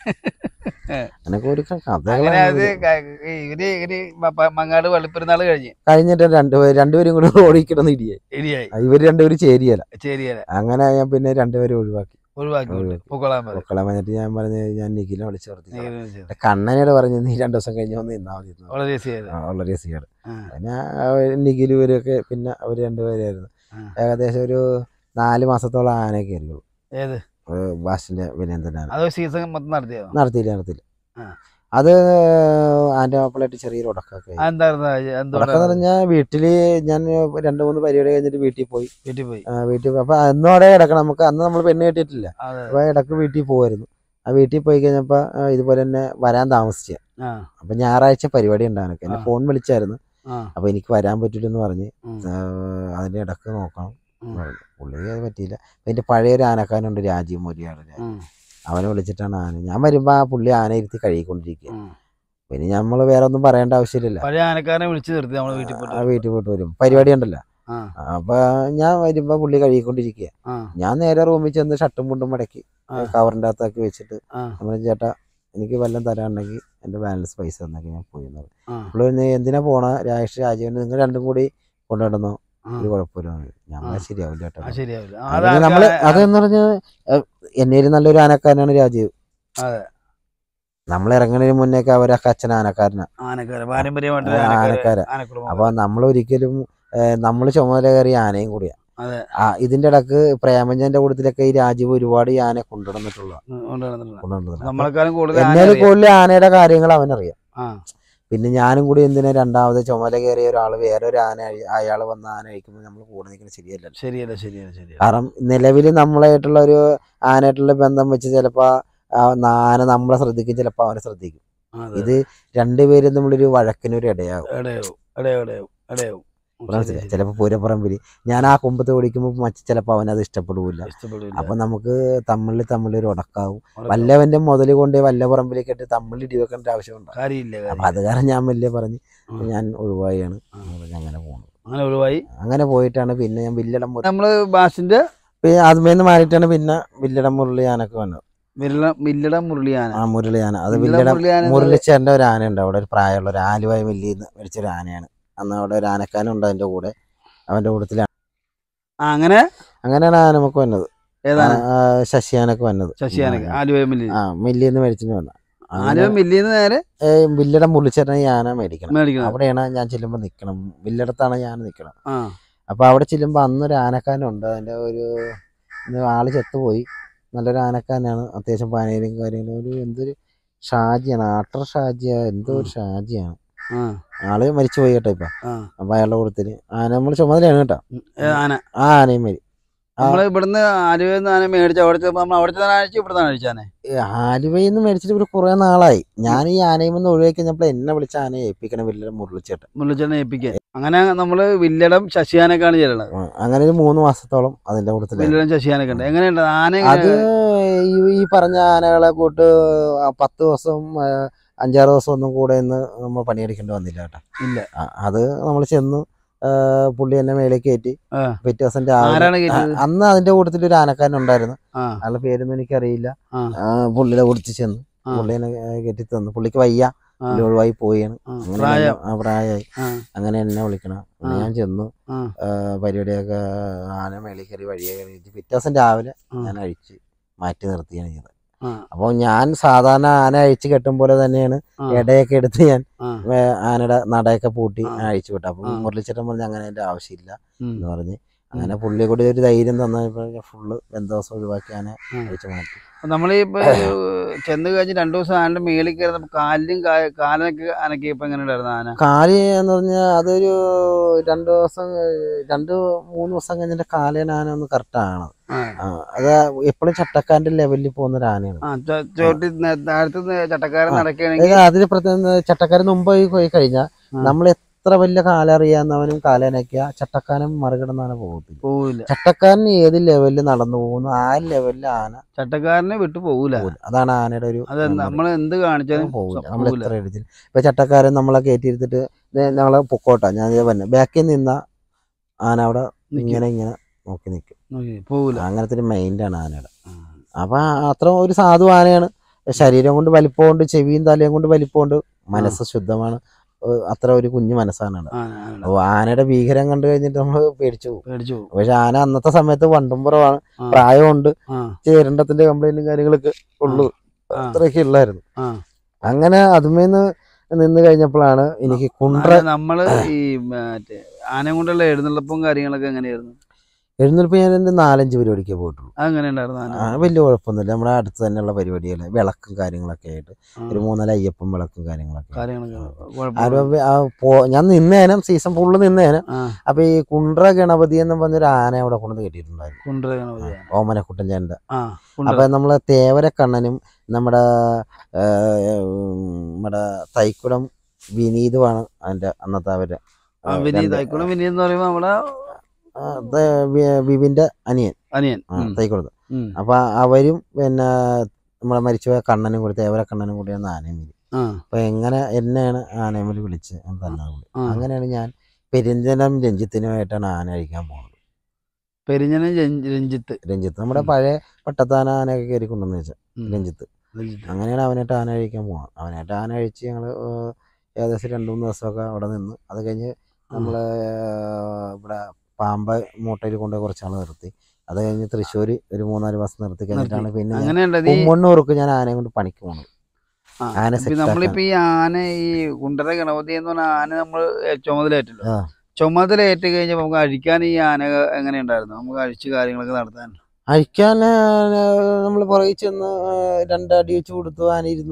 ഏ. അങ്ങനൊക്കെ ഒരു അങ്ങനെ അത് കഥകളാണ് ക- ഇവര് ഇവര് മ- പ- മങ്ങാട് വള്ളിപ്പെരുന്നാൾ കഴിഞ്ഞ് കഴിഞ്ഞിട്ട് രണ്ടുപേരും രണ്ടുപേരും കൂടെ റോഡിൽ കിടന്ന് ഇടിയായി ഇടിയായി ഇവര് രണ്ടുപേരും ചേരിയല്ല ശരിയല്ല അങ്ങനെ ഞാൻ പിന്നെ രണ്ടുപേരും ഒഴിവാക്കി ഒഴിവാക്കി വിട്ടു. ഒഴിവാക്കി. പൊക്കോളാൻ പറയും മക്കളെ വന്നിട്ട് ഞാൻ പറഞ്ഞു ഞാൻ നിഖിലെ വിളിച്ചു നിർത്തി നീ ചെയ്തു. കണ്ണനോട് പറഞ്ഞു നീ രണ്ടു ദിവസം കഴിഞ്ഞ് വന്ന് നിന്നാ മതി എന്ന് പറഞ്ഞു. വളരെ രസമായത് ആ, വളരെ സീഡ് ആ. പിന്നെ നിഖിൽ ഇവരൊക്കെ പിന്നെ അവർ രണ്ടുപേരായിരുന്നു ആ. ഏകദേശം ഒരു നാല് മാസത്തോളം ആന കയറിയുള്ളൂ ഏത് ബാസിന്റെ വിനയന്തനാണ് അത് സീസൺ മൊത്തം നടത്തിയോ നടത്തിയില്ല നടത്തിയില്ല ആ. അത് ആന്റെ മാപ്പിളായിട്ട് ചെറിയൊരു ഉടക്കൊക്കെ ആയി. എന്തായിരുന്നു ഉടക്കം എന്ന് എന്തുകൊണ്ടാണ് പറഞ്ഞാൽ വീട്ടില് ഞാൻ രണ്ടു മൂന്ന് പരിപാടി കഴിഞ്ഞിട്ട് വീട്ടിൽ പോയി വീട്ടിൽ പോയി ആ, വീട്ടിൽ പോയി അപ്പൊ അന്നും അവിടെ കിടക്കണം നമുക്ക് അന്ന് നമ്മൾ പെണ്ണ് കെട്ടിയിട്ടില്ല അതെ അപ്പൊ ഇടക്ക് വീട്ടിൽ പോകുമായിരുന്നു ആ വീട്ടിൽ പോയി കഴിഞ്ഞപ്പോ ആ, ഇതുപോലെ തന്നെ വരാൻ താമസിച്ച ആ അപ്പൊ ഞായറാഴ്ച പരിപാടി ഉണ്ടാകും എന്നെ ആ. ഫോൺ വിളിച്ചായിരുന്നു ആ അപ്പൊ എനിക്ക് വരാൻ പറ്റില്ലെന്ന് പറഞ്ഞ് ഉം, ആ, അതിന്റെ ഇടക്ക് നോക്കണം ഉം. എന്ന് പറഞ്ഞു. പുള്ളിക്ക് അത് പറ്റിയില്ല അപ്പൊ എന്റെ പഴയൊരു ആനക്കാനുണ്ട് രാജീവ് മൊരിയാണ് ഉം, അവനെ വിളിച്ചിട്ടാണ് ആന ഞാൻ വരുമ്പോ ആ പുള്ളി ആന ഇരുത്തി കഴുകിക്കൊണ്ടിരിക്കുക ഉം. പിന്നെ നമ്മൾ വേറെ ഒന്നും പറയേണ്ട ആവശ്യമില്ല പഴയ ആനക്കാരനെ വിളിച്ചു നിർത്തി നമ്മളെ വീട്ടിൽ ആ പോയിട്ട് വീട്ടിൽ പോയിട്ട് വരും പരിപാടി ഉണ്ടല്ലോ ആ അപ്പൊ ഞാൻ വരുമ്പോ പുള്ളി കഴുകിക്കൊണ്ടിരിക്കുക ആ ഞാൻ നേരെ റൂമിൽ ചെന്ന് ഷർട്ടും മുണ്ടും മടക്കി ആ. കവറിന്റെ അകത്താക്കി വെച്ചിട്ട് ആ നമ്മൾ ചേട്ടാ എനിക്ക് വല്ലതും തരാനുണ്ടെങ്കിൽ എൻ്റെ ബാലൻസ് പൈസ തന്നൊക്കെ ഞാൻ പോയി എന്ന് പറഞ്ഞു. ആ പുള്ളി പറഞ്ഞു, എന്തിനാ പോണ രാജേഷ് രാജീവന് നിങ്ങൾ രണ്ടും കൂടി കൊണ്ടുനടന്നോ ആ. ഒരു കുഴപ്പമില്ല എന്ന് പറഞ്ഞു. ഞാൻ ആ. പറഞ്ഞത് ശരിയാവില്ല ചേട്ടാ ആ, ശരിയാവില്ല ആ, അത് അത് നമ്മള് ആൾക്കാരെ- അതെന്ന് പറഞ്ഞാൽ എന്നേലും നല്ലൊരു ആനക്കാരനാണ് രാജീവ് അതെ. നമ്മൾ ഇറങ്ങുന്നതിന് മുന്നേക്കെ അവരൊക്കെ അച്ഛൻ ആനക്കാരനാ ആനക്കാരൻ പാരമ്പര്യമായിട്ട് ആ, ആനക്കാരൻ. ആനക്കുടുംബം അപ്പൊ നമ്മൾ ഒരിക്കലും നമ്മൾ ചുമതല കയറിയ ആനയും കൂടിയാ അതെ. ആ ഇതിന്റെ ഇടക്ക് പ്രേമഞ്ചന്റെ കൂട്ടത്തിലൊക്കെ ഈ രാജീവ് ഒരുപാട് ഈ ആനയെ കൊണ്ടുവന്നിട്ടുള്ള ഉം, കൊണ്ടുവന്നിട്ടുണ്ട്. കൊണ്ടുവന്നിട്ടുണ്ട് നമ്മളെക്കാളും കൂടുതൽ ആന എന്നാലും അറിയാം. കൂടുതൽ ആനയുടെ കാര്യങ്ങൾ അവനറിയാം ആ പിന്നെ ഞാനും കൂടി എന്തിനാ രണ്ടാമത് ചുമല കയറിയ ഒരാൾ വേറെ ഒരു ആന അയാൾ വന്ന ആന അഴിക്കുമ്പോൾ നമ്മൾ കൂടെ നിൽക്കുന്നത് ശരിയല്ലല്ലോ ശരിയല്ല ശരിയല്ല ശരിയല്ല കാരണം നിലവിൽ നമ്മളായിട്ടുള്ള ഒരു ആനയായിട്ടുള്ള ബന്ധം വെച്ച് ചിലപ്പോൾ ആന നമ്മളെ ശ്രദ്ധിക്കും ചിലപ്പോൾ അവനെ ശ്രദ്ധിക്കും അതെ. ഇത് രണ്ടുപേരും തമ്മിലൊരു വഴക്കിനൊരു ഇടയാകും ഇടയാവും ഇടയാവും ഇടയാവും ഇടയാവും ശരി, ശരി. ചിലപ്പോൾ പൂരപ്പറമ്പിൽ ഞാൻ ആ കൊമ്പത്ത് ഓടിക്കുമ്പോൾ മറ്റു ചിലപ്പോൾ അവനത് ഇഷ്ടപ്പെടില്ല ഇഷ്ടപ്പെടില്ല. അപ്പൊ നമുക്ക് തമ്മിൽ തമ്മിൽ ഉടക്കാവും അവിടെ വല്ലവന്റെ മുതൽ കൊണ്ട് വല്ല പറമ്പിലേക്ക് ഇട്ട് തമ്മിൽ ഇടി വെക്കേണ്ട ആവശ്യമുണ്ട് കാര്യമില്ല അപ്പൊ കാര്യമില്ല. അത് കാരണം ഞാൻ വലിയ പറഞ്ഞ് ഉം. ഞാൻ ഒഴിവായാണ് ആ. പറഞ്ഞ് അങ്ങനെ പോകുന്നത് അങ്ങനെ ഒഴിവായി അങ്ങനെ പോയിട്ടാണ് പിന്നെ ഞാൻ വില്ലടം മുരളി നമ്മള് ബാസിന്റെ അതുമേന്ന് മാറിയിട്ടാണ് പിന്നെ വില്ലടം മുരളി ആനൊക്കെ വന്നത് മില്ല മില്ലട മുരളിയാന ആ മുരളി ആന അത് മില്ലട വില്ലടം മുരളിയാന എന്ന് മുരളിച്ചേന്റെ ഒരു ആന ഉണ്ട് അവിടെ ഒരു പ്രായമുള്ള ഒരു ആലുവായ മില്ലിന്ന് മേടിച്ചൊരു ആനയാണ് അന്ന് അവിടെ ഒരു ആനക്കാരൻ ഉണ്ട് അതിന്റെ കൂടെ അവന്റെ കൂട്ടത്തിലാണ് ആ, അങ്ങനെ അങ്ങനെയാണ് ആന നമുക്ക് വന്നത് ഏതാണ് ആ, ശശിയാനൊക്കെ വന്നത് ശശിയാനക്ക് ആലുവ മില്ലി ആ മില്ലിന്ന് മേടിച്ചിട്ട് വന്ന ആലുവ മില്ലിന്ന് നേരെ വില്ലടം മുരളിച്ചേട്ടൻ ഈ ആന മേടിക്കണം മേടിക്കണം അവിടെയാണ് ഞാൻ ചെല്ലുമ്പോൾ നിൽക്കണം വില്ലടത്താണ് ഞാൻ നിൽക്കണം ആ അപ്പോൾ അവിടെ ചെല്ലുമ്പോൾ അന്നൊരു ആനക്കാനുണ്ട് അതിൻ്റെ ഒരു ഇന്ന് ആള് ചത്തുപോയി നല്ലൊരു ആനക്കാനാണ് അത്യാവശ്യം പനയിലും കാര്യങ്ങളും ഒരു എന്തൊരു ഷാജിയാണ് ആട്ടർ ഷാജിയ എന്തോ ഒരു ഷാജിയാണ് ആ ആള് മരിച്ചു പോയി കേട്ടോ ഇപ്പം ആ അപ്പം അയാളുടെ കൂട്ടത്തിന് ആന നമ്മൾ ചുമതലയാണ് കേട്ടോ ഏ, ആന ആ ആനയും മരി ആ. നമ്മള് ഇവിടുന്ന് ആലുവയിൽ ആന മേടിച്ച അവിടെ നമ്മൾ അവിടെ തന്നെ അഴിച്ചു ഇവിടെ തന്നെ അഴിച്ചാനെ ഈ ആലുവയിൽ നിന്ന് മേടിച്ചിട്ട് ഒരു കുറേ നാളായി ഞാൻ ഈ ആനയിൽ നിന്ന് ഒഴിവാക്കി കഴിഞ്ഞപ്പോൾ എന്നെ വിളിച്ച ആനയെ ഏൽപ്പിക്കണം വില്ലടം മുരളിച്ചേട്ടൻ മുരളിച്ചേട്ടനെ ഏൽപ്പിക്കാൻ അങ്ങനെ നമ്മള് വില്ലടം ശശിയാനക്കാണ് ചെല്ലണത് ആ, അങ്ങനെ ഒരു മൂന്ന് മാസത്തോളം അതിൻ്റെ കൂട്ടത്തിലായി വില്ലടം ശശിയാനൊക്കെ ഉണ്ട് എങ്ങനെയുണ്ട് ആന അത് ഈ ഈ പറഞ്ഞ ആനകളെ കൂട്ട് ആ പത്ത് ദിവസം ആ, അഞ്ചാറ് ദിവസം ഒന്നും കൂടെ നിന്ന് നമ്മൾ പണിയെടുക്കേണ്ടി വന്നില്ല കേട്ടോ ഇല്ല ആ, അത് നമ്മൾ ചെന്ന് ആ, പുള്ളി എന്നെ മേലെ കയറ്റി ആ. പിറ്റേ ദിവസം രാവിലെ ആരാണ് ആ, കേട്ടത് അന്ന് അതിന്റെ കൂട്ടത്തിൽ ഒരു ആനക്കാരൻ ഉണ്ടായിരുന്നു ആ അയാളുടെ പേരൊന്നും എനിക്കറിയില്ല ആ. ആ, പുള്ളിയുടെ കൂട്ടത്തിൽ ചെന്ന് ആ. പുള്ളി എന്നെ കയറ്റി തന്നു പുള്ളിക്ക് വയ്യ ആ. പുള്ളി ഒഴിവായി പോയാണ് ആ, അങ്ങനെ പ്രായം എന്നെ- ആ, പ്രായമായി ആ അങ്ങനെ എന്നെ വിളിക്കണം പിന്നെ ആ. ഞാൻ ചെന്നു ആ ആ, പരിപാടിയൊക്കെ ആന മേളിൽ കയറി വഴിയെ കയറി പിറ്റേ ദിവസം രാവിലെ ആ. ഞാൻ അഴിച്ച് മാറ്റി നിർത്തിയാണ് ചെയ്തത് ആ അപ്പോൾ ഞാൻ സാധാരണ ആന അഴിച്ച് കെട്ടും പോലെ തന്നെയാണ് ആ ഇടയൊക്കെ എടുത്ത് ഞാൻ ആ വേ- ആനയുടെ നടയൊക്കെ പൂട്ടി ആ. ഞാൻ അഴിച്ചു വിട്ടു അപ്പം ആ. മുരളിച്ചേട്ടൻ പറഞ്ഞ് അങ്ങനെ അതിന്റെ ആവശ്യമില്ല ഉം. എന്ന് പറഞ്ഞ് അങ്ങനെ പുള്ളിയെ കൂടി ഒരു ധൈര്യം തന്നപ്പോൾ ഫുള്ള് ബന്ധവസം ഒഴിവാക്കി ആന ഉം. അഴിച്ചു മാറ്റി അപ്പൊ നമ്മളീ ഇപ്പൊ ചെന്ന് കഴിഞ്ഞ് രണ്ടു ദിവസം ആനയുടെ മേളിൽ കയറുന്ന കാലിലും കാ- കാലനൊക്കെ അനക്കിയപ്പോ എങ്ങനെ ഉണ്ടായിരുന്നു ആന കാല് എന്ന് പറഞ്ഞാൽ അതൊരു രണ്ട് ദിവസം ഏഹ്, രണ്ട് മൂന്ന് ദിവസം കഴിഞ്ഞിട്ട് കാലേന ആന ഒന്ന് കറക്റ്റാണ് ആ. അത് എപ്പോഴും ചട്ടക്കാരന്റെ ലെവലിൽ പോകുന്ന ഒരു ആനയാണ് ആ ചോ- ചോട്ടി നേ- താഴത്ത് ചട്ടക്കാരൻ ആ. നടക്കുകയാണെങ്കിൽ അതായത് അതിന് പ്രത്യേകം ചട്ടക്കാരൻ മുമ്പ് പോയി പോയി കഴിഞ്ഞാൽ ആ. നമ്മൾ എത്ര വലിയ കാലറിയാവുന്നവനും കാലേനൊക്കെയാ ചട്ടക്കാരൻ മറികടന്നാണ് പോകത്തില്ല പോവില്ല ചട്ടക്കാരൻ ഏത് ലെവലിൽ നടന്നു പോകുന്നു ആ ലെവലിൽ ആന ചട്ടക്കാരനെ വിട്ടു പോകൂല പോകില്ല അതാണ് ആനയുടെ ഒരു അത് memory. നമ്മൾ എന്ത് കാണിച്ചാലും പോകില്ല സ- നമ്മൾ പോവില്ല. എത്ര എഴുതി ഇപ്പൊ ചട്ടക്കാരൻ നമ്മളെ കയറ്റിയിരുത്തിട്ട് ദേ ഞങ്ങളെ പൊക്കോട്ടാ ഞാൻ ഇത് പറഞ്ഞു ബാക്കിൽ നിന്ന ആന അവിടെ നിക്കും. ഇങ്ങനെ ഇങ്ങനെ നോക്കി നിൽക്കും നോക്കി, പോകൂല അങ്ങനത്തെ ഒരു മൈൻഡാണ് ആനയുടെ ആ. അപ്പൊ അത്ര ഒരു സാധു ആനയാണ് ശരീരം കൊണ്ട് വലിപ്പമുണ്ട് ചെവിയും തലയും കൊണ്ട് വലിപ്പമുണ്ട് മനസ്സ് ശുദ്ധമാണ് ഏഹ് അത്ര ഒരു കുഞ്ഞു മനസ്സാണ് ആന. ആ, ആ, ആ. അപ്പൊ ആനയുടെ ഭീകരം കണ്ടു കഴിഞ്ഞിട്ട് നമ്മൾ പേടിച്ചു പോകും പേടിച്ചു പോകും പക്ഷെ ആന അന്നത്തെ സമയത്ത് വണ്ടുംപുറമാണ് ആ. പ്രായമുണ്ട് ആ ചേരണ്ടത്തിന്റെ കംപ്ലൈന്റും കാര്യങ്ങളൊക്കെ ഉള്ളു ആ. അത്രയൊക്കെ ഉള്ളായിരുന്നു ആ അങ്ങനെ അതുമേന്ന് നിന്ന് കഴിഞ്ഞപ്പോഴാണ് എനിക്ക് കുണ്ട്ര ആന നമ്മള് ഈ മറ്റേ ആനയും കൊണ്ടുള്ള എഴുന്നള്ളപ്പും കാര്യങ്ങളൊക്കെ എങ്ങനെയായിരുന്നു എഴുന്നേൽപ്പ് ഞാൻ എൻ്റെ നാലഞ്ച് പരിപാടിക്കേ പോയിട്ടുള്ളൂ അതെങ്ങനെ ഉണ്ടായിരുന്നു ആന ആ വലിയ കുഴപ്പമൊന്നുമില്ല നമ്മുടെ അടുത്ത് തന്നെയുള്ള പരിപാടികൾ വിളക്കും കാര്യങ്ങളൊക്കെ ആയിട്ട് ആ, ഒരു മൂന്നാല് അയ്യപ്പം വിളക്കും കാര്യങ്ങളൊക്കെ കാര്യങ്ങളൊക്കെ ആരും കുഴപ്പമില്ല. ആ പോ- ഞാൻ നിന്നേനം സീസൺ ഫുള്ള് നിന്നേനം ആ അപ്പൊ ഈ കുണ്ട്ര ഗണപതി എന്ന് പറഞ്ഞൊരു ആന അവിടെ കൊണ്ടുവന്ന് കെട്ടിയിട്ടുണ്ടായിരുന്നു കുണ്ടറ ഗണപതിയാണ് ഓമനക്കുട്ടൻ ചേട്ടൻ്റെ ആ കുണ്ടറ അപ്പൊ നമ്മളെ തേവരക്കണ്ണനും നമ്മുടെ ആ, നമ്മുടെ തൈക്കുടം വിനീതുമാണ് അതിന്റെ അന്നത്തെ അവര് ആ, വിനീത് ആയിക്കോളും വിനീത് എന്ന് പറയുമ്പോ നമ്മുടെ ആ, ഇത് വി- വിപിന്റെ അനിയൻ അനിയൻ ആ, ഉം, തൈക്കുടത്ത് ഉം. അപ്പൊ അവരും പിന്നെ നമ്മളെ മരിച്ചുപോയ കണ്ണനും കൂടി തേവര കണ്ണനും കൂടിയാണ് ആനയമേലി ആ അപ്പൊ എങ്ങനെ എന്നെയാണ് ആനയമേലി വിളിച്ച് തന്നെ വിളി ആ. അങ്ങനെയാണ് ഞാൻ പെരിഞ്ചനം രഞ്ജിത്തിനുമായിട്ടാണ് ആന കഴിക്കാൻ പോകുന്നത് പെരിഞ്ഞന രഞ്ജി- രഞ്ജിത്ത് രഞ്ജിത്ത് നമ്മുടെ ഉം. പഴയ പട്ടത്താന ആനയൊക്കെ കയറി കൊണ്ടുവന്ന് വെച്ചാൽ ഉം, രഞ്ജിത്ത് രഞ്ജിത്ത്. അങ്ങനെയാണ് അവനായിട്ട് ആന കഴിക്കാൻ പോകണം അവനായിട്ട് ആന കഴിച്ച് ഞങ്ങൾ ഏകദേശം രണ്ട് മൂന്ന് ദിവസമൊക്കെ അവിടെ നിന്ന് അത് കഴിഞ്ഞ് നമ്മൾ ഇവിടെ പാമ്പ മൂട്ടയിൽ കൊണ്ട് കുറച്ച് നാൾ നിർത്തി അത് കഴിഞ്ഞ് തൃശ്ശൂർ ഒരു മൂന്നാല് മാസം നിർത്തി കഴിഞ്ഞിട്ടാണ് പിന്നെ ഞാൻ അങ്ങനെയുണ്ട് ഈ കുമ്മണ്ണൂർക്ക് ഞാൻ ആനയെ കൊണ്ട് പണിക്ക് പോകണം ആ, ആന ഇപ്പൊ set നമ്മളിപ്പോ ഈ ആന ഈ കുണ്ടറ ഗണപതി എന്ന് പറഞ്ഞ ആന നമ്മൾ ചുമതലയേറ്റല്ലോ ആ. ചുമതലയേറ്റ് കഴിഞ്ഞപ്പോ നമുക്ക് അഴിക്കാൻ ഈ ആന എങ്ങനെ ഉണ്ടായിരുന്നു നമുക്ക് അഴിച്ച് കാര്യങ്ങളൊക്കെ നടത്താൻ അഴിക്കാൻ നമ്മൾ പുറകിൽ ചെന്ന് ആ, രണ്ടടി വെച്ച് കൊടുത്തു ആന ഇരുന്നു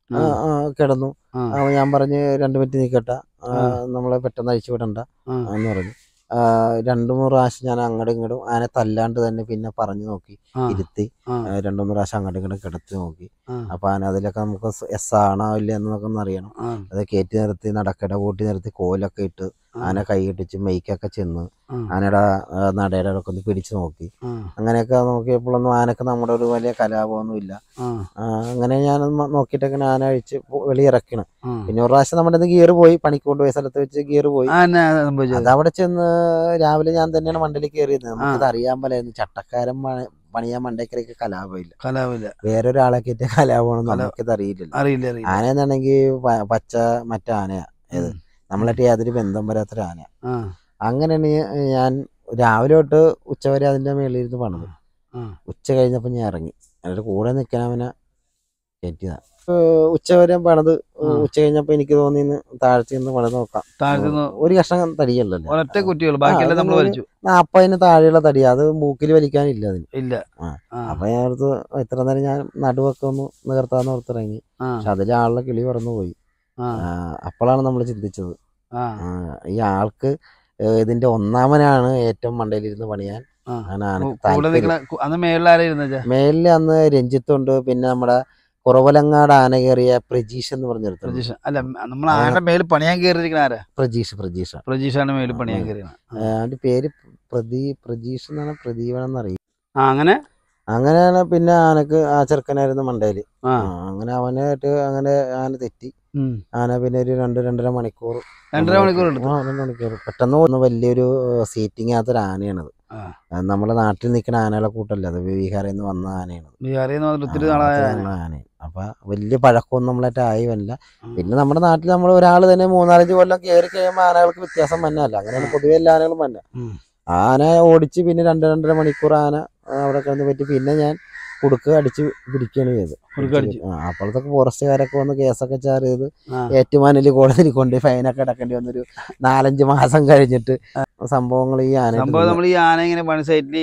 ആ. ആ, ആ, കിടന്നു ആ. അപ്പൊ ഞാൻ പറഞ്ഞ് രണ്ട് മിനിറ്റ് നിൽക്കട്ടെ ആ, ആ. നമ്മളെ പെട്ടെന്ന് അഴിച്ചു വിടണ്ട ആ. എന്ന് പറഞ്ഞു ആ, രണ്ടു മൂന്ന് പ്രാവശ്യം ഞാൻ അങ്ങോട്ടും ഇങ്ങോട്ടും ആനെ തല്ലാണ്ട് തന്നെ പിന്നെ പറഞ്ഞു നോക്കി ആ. ഇരുത്തി ആ. ആ, രണ്ടു മൂന്ന് പ്രാവശ്യം അങ്ങോട്ടും ഇങ്ങോട്ടും കിടത്തി നോക്കി ആ. അപ്പൊ ആന അതിലൊക്കെ നമുക്ക് എസ് ആണോ ഇല്ല എന്നൊക്കെ ഒന്ന് അറിയണം ആ. അത് കയറ്റി നിർത്തി നടക്കട കൂട്ടി നിർത്തി കോലൊക്കെ ഇട്ട് ആ. ആന കൈ ഇട്ടിച്ച് മെയ്ക്കൊക്കെ ചെന്ന് ആ. ആനയുടെ ആ, നടയുടെ ഒക്കെ ഒന്ന് പിടിച്ചു നോക്കി ആ. അങ്ങനെയൊക്കെ നോക്കിയപ്പോഴൊന്നും ആനക്ക് നമ്മുടെ ഒരു വലിയ കലാപമൊന്നും ഇല്ല ആ. ആ, അങ്ങനെ ഞാൻ നോക്കിയിട്ട് അങ്ങനെ ആന അഴിച്ച് പോ- വെളിയിറക്കണം ആ. പിന്നെ ഒരു പ്രാവശ്യം നമ്മുടെ ഗിയർ പോയി പണിക്ക് കൊണ്ടുപോയ സ്ഥലത്ത് വെച്ച് ഗിയർ പോയി ആ, എന്നാ സംഭവിച്ചത് അത് അവിടെ ചെന്ന് രാവിലെ ഞാൻ തന്നെയാണ് മണ്ടയിൽ കയറിയത് നമുക്കത് അറിയാൻ പോലായിരുന്നു ചട്ടക്കാരൻ പണി- പണിയാൻ മണ്ടയ്ക്കരയ്ക്ക് കലാപമില്ല കലാവില്ല വേറൊരാളെ കയറ്റിയ കലാപമാണെന്ന് കലാ- നമുക്കത് അറിയില്ലല്ലോ അറിയില്ല അറിയില്ല ആനയെന്നാണെങ്കിൽ പച്ച മറ്റേ ആനയാ ഏത് ഉം. നമ്മളായിട്ട് യാതൊരു ബന്ധം വരാത്തൊരു ആന ആ. അങ്ങനെയാണ് ഞാൻ രാവിലെ തൊട്ട് ഉച്ചവരെ അതിന്റെ മേളിൽ ഇരുന്ന് പണിത് ആ. ഉച്ച കഴിഞ്ഞപ്പോൾ ഞാൻ ഇറങ്ങി എന്നിട്ട് കൂടെ നിൽക്കാൻ അവനെ കയറ്റിയതാ ഏഹ് ഉച്ചവരെ പണിത് ആ. ഉച്ച കഴിഞ്ഞപ്പോൾ എനിക്ക് തോന്നി ഇന്ന് താഴ്ച നിന്ന് പണിത് നോക്കാം താഴ്ത്തുന്നു ഒരു കഷ്ണം തടിയല്ലോ ഒരൊറ്റ കുറ്റികൾ ബാക്കിയെല്ലാം നമ്മൾ അത് വലിച്ചു നാപ്പതിന് താഴെയുള്ള തടിയാ അത് മൂക്കിൽ വലിക്കാനില്ല അതിന് ഇല്ല ആ. ആ. അപ്പൊ ഞാൻ ഓർത്ത് ഇത്ര നേരം ഞാൻ നടുവൊക്കെ ഒന്ന് നികർത്താന്ന് ഓർത്തിറങ്ങി ആ. പക്ഷെ അതിലെ ആളുടെ കിളി പറന്നു പോയി ആ. ആ, അപ്പോഴാണ് നമ്മൾ ചിന്തിച്ചത് ആ. ആ, ഈ ആൾക്ക് ഏഹ് ഇതിന്റെ ഒന്നാമനാണ് ഏറ്റവും മണ്ടയിലിരുന്ന് പണിയാൻ ആ. ആണ് ആനക്ക് കൂ- കൂടെ താല്പര്യം നിൽക്കണ കു- അന്ന് മേളിലാരായിരുന്നു വെച്ചാ മേലില് അന്ന് രഞ്ജിത്തുണ്ട് പിന്നെ നമ്മുടെ കുറവലങ്ങാട് ആന കയറിയ പ്രജീഷ് എന്ന് പറഞ്ഞൊരുത്തർ പ്രജീഷ് അല്ല നമ്മൾ ആരുടെ മേല് പണിയാൻ കയറിയിരിക്കണ ആരാ പ്രജീഷ് പ്രജീഷ പ്രജീഷാണ് മേല് പണിയാൻ കയറിയത് അവന്റെ പേര് പ്രദീ പ്രജീഷ് എന്നാണ് പ്രദീപൻ എന്നറിയും ആ അങ്ങനെ അങ്ങനെയാണ് പിന്നെ ആനക്ക് ആ ചെറുക്കനായിരുന്നു മണ്ടയില് ആ ആ, അങ്ങനെ അവനായിട്ട് അങ്ങനെ ആന തെറ്റി ഉം. ആന പിന്നെ ഒരു രണ്ട് രണ്ടര മണിക്കൂർ രണ്ടര മണിക്കൂർ എടുത്തു ആ രണ്ട് മണിക്കൂർ പെട്ടെന്ന് ഒന്ന് വലിയൊരു സീറ്റിംഗ് ആകാത്തൊരു ആനയാണത് ആ. അത് നമ്മുടെ നാട്ടിൽ നിൽക്കുന്ന ആനകളെ കൂട്ടല്ല അത് ബീഹാറിൽ നിന്ന് വന്ന ആനയാണ് ബീഹാറിൽ നിന്ന് വന്നിട്ട് ഒത്തിരി ആ, നാളായ അതൊക്കെ ഞങ്ങളെ ആനയാണ് അപ്പൊ വലിയ പഴക്കമൊന്നും നമ്മളായിട്ട് ആയി വരില്ല ഉം. പിന്നെ നമ്മുടെ നാട്ടിൽ നമ്മൾ ഒരാൾ തന്നെ മൂന്നാലഞ്ച് കൊല്ലം കയറി കഴിയുമ്പോൾ ആനകൾക്ക് വ്യത്യാസം വന്നല്ല അങ്ങനെയാണ് പൊതുവെ എല്ലാ ആനകളും വന്നെ ഉം. ആന ഓടിച്ച് പിന്നെ രണ്ട് രണ്ടര മണിക്കൂർ ആന ആ, അവിടെ കിടന്ന് പറ്റി പിന്നെ ഞാൻ കുടുക്ക് അടിച്ച് പിടിക്കുകയാണ് ചെയ്തത് കുടുക്ക് അടിച്ചു. ആ, അപ്പോഴത്തൊക്കെ ഫോറസ്റ്റുകാരൊക്കെ വന്ന് കേസൊക്കെ ചാർ ചെയ്ത് ആ. ഏറ്റുമാനിൽ കോടതിയിൽ കൊണ്ട് ഫൈനൊക്കെ അടക്കേണ്ടി വന്നൊരു നാലഞ്ച് മാസം കഴിഞ്ഞിട്ട് സംഭവങ്ങൾ ഈ ആന സംഭവം നമ്മൾ ഈ ആന ഇങ്ങനെ പണി സൈറ്റിൽ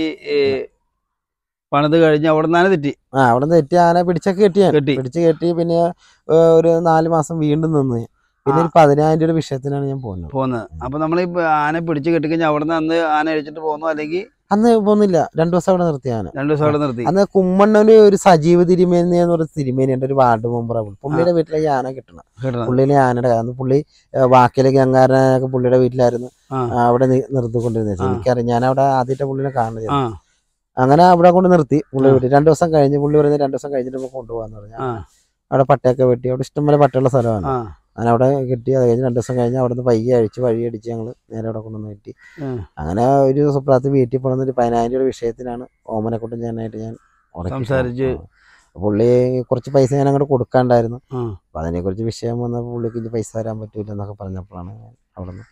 പണിത് കഴിഞ്ഞ് അവിടെ നിന്നാണ് തെറ്റി ആ അവിടെ നിന്ന് തെറ്റി ആന പിടിച്ചൊക്കെ കെട്ടിയാൻ കെട്ടി പിടിച്ച് കെട്ടി പിന്നെ ഏ, ഒരു നാല് മാസം വീണ്ടും നിന്ന് പിന്നെ ഒരു പതിനായിരം രൂപ വിഷയത്തിനാണ് ഞാൻ പോകുന്നത് പോകുന്നത് അപ്പൊ നമ്മൾ ഈ ആന പിടിച്ച് കെട്ടിക്കഴിഞ്ഞാൽ അവിടെ നിന്ന് അന്ന് ആന അഴിച്ചിട്ട് പോകുന്നു അല്ലെങ്കിൽ അന്ന് പോകുന്നില്ല രണ്ടു ദിവസം അവിടെ നിർത്തി ആന രണ്ടു ദിവസം അവിടെ നിർത്തി അന്ന് കുമ്മണ്ണന് ഒരു സജീവ തിരുമേനി എന്ന് പറയുന്ന തിരുമേനിയുണ്ട് ഒരു വാർഡ് മെമ്പറാണ് പുള്ളിയുടെ വീട്ടിലേക്ക് ആന കിട്ടണം കിട്ടണം പുള്ളിയിലെ ആനയുടെ അന്ന് പുള്ളി ഏ, ബാക്കിയിലെ ഗംഗാരനൊക്കെ പുള്ളിയുടെ വീട്ടിലായിരുന്നു ആ. ആ, അവിടെ നി- നിർത്തിക്കൊണ്ടിരുന്നത് ആ. എനിക്കറിയാം ഞാൻ അവിടെ ആദ്യത്തെ പുള്ളിനെ കാണുന്നത് ആ അങ്ങനെ അവിടെ കൊണ്ട് നിർത്തി പുള്ളി ആ. വീട്ടിൽ രണ്ടു ദിവസം കഴിഞ്ഞ് പുള്ളി പറയുന്നത് രണ്ടു ദിവസം കഴിഞ്ഞിട്ട് നമുക്ക് കൊണ്ടുപോകാന്ന് പറഞ്ഞു ആ അവിടെ പട്ടയൊക്കെ വെട്ടി അവിടെ ഇഷ്ടംപോലെ പട്ടയുള്ള സ്ഥലമാണ് ആ അങ്ങനെ അവിടെ കിട്ടി അത് കഴിഞ്ഞ് രണ്ട് ദിവസം കഴിഞ്ഞ് അവിടെ നിന്ന് പയ്യെ അഴിച്ച് വഴി അടിച്ച് ഞങ്ങൾ നേരെ അവിടെ കൊണ്ടുവന്ന് കിട്ടി ഉം. അങ്ങനെ ഒരു സുപ്രാത്ത് വീട്ടിൽ പോകുന്ന ഒരു പതിനായിരം രൂപ വിഷയത്തിനാണ് ഓമനെക്കൊണ്ടും ഞാനായിട്ട് ഞാൻ ഉടക്കി സംസാരിച്ച്. ആ. പുള്ളി കുറച്ച് പൈസ ഞാൻ അങ്ങോട്ട് കൊടുക്കാണ്ടായിരുന്നു ആ അപ്പം അതിനെക്കുറിച്ച് വിഷയം വന്നപ്പോൾ പുള്ളിക്ക് ഇനി പൈസ തരാൻ പറ്റൂല എന്നൊക്കെ പറഞ്ഞപ്പോഴാണ് ഞാൻ അവിടെ നിന്ന്